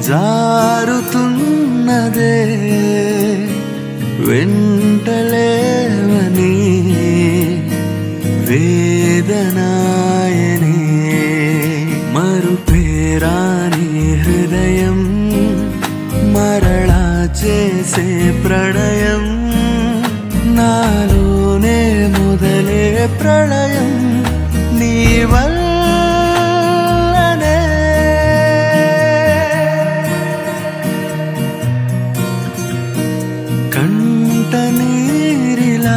జారుతున్నదే వెంటలేవని వేదనాయనే మరుపేరాని హృదయం మరళా చేసే ప్రణయం నాలోనే మొదలే ప్రళయం నీ వల్లనే కంట నీరిలా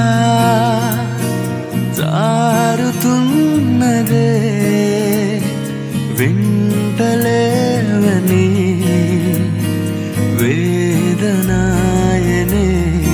జారుతున్నదే వింటలేవని వేదనాయనే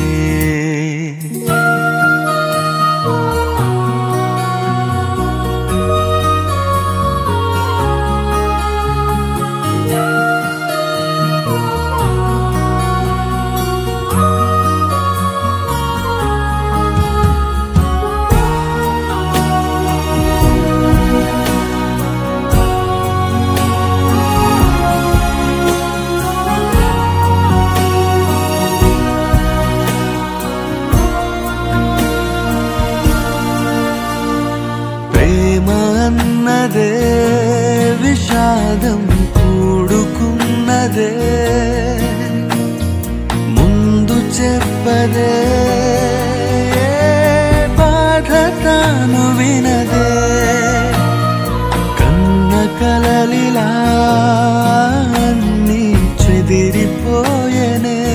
ప్రేమ అన్నదే విషాదం కూడుకున్నదే ముందు చెప్పదే ఏ బాధ తాను వినదే కన్న కలలిలా అన్నీ చెదిరిపోయనే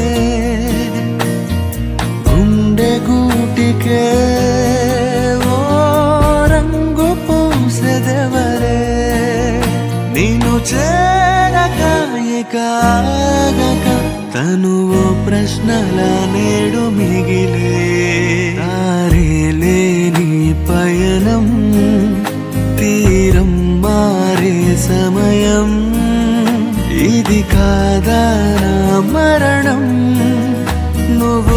గుండె గూటికే ఓ రంగు పూసెదెవరే నిన్ను చేరక ఇక ఆగక తను ఓ ప్రశ్నల నేడు మిగిలే దారే లేని పయనం తీరం మారే సమయం ఇది కాదా నా మరణం నువ్వు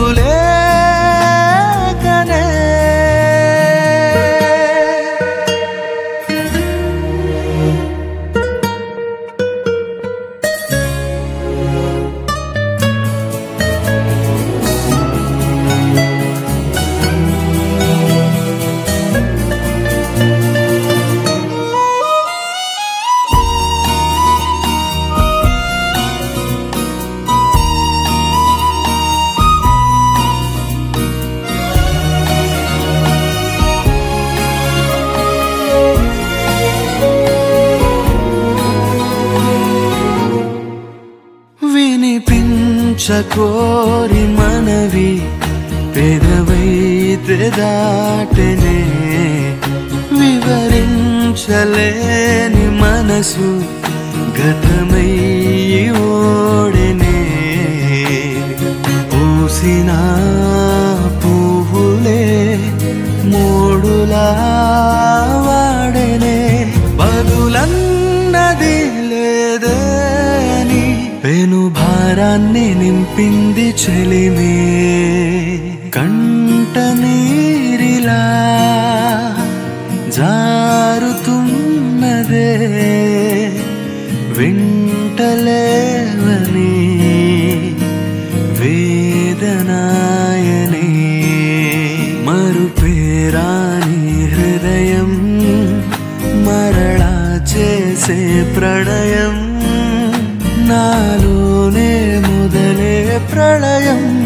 లేకనే వినిపించకోరి మనవి పెదవైతే దాటనే వివరించలేని మనసు గతమై ఓడనే పూసిన పువ్వులే మూడులా వాడనే బదులన్నది లేదే అని పెను భారాన్ని నింపింది చెలిమే కంట నీరిలా జారుతున్నదే వింటలేవని వేదనాయనే మరుపేరాని హృదయం మరళా చేసే ప్రణయం నాలోనే మొదలే ప్రళయం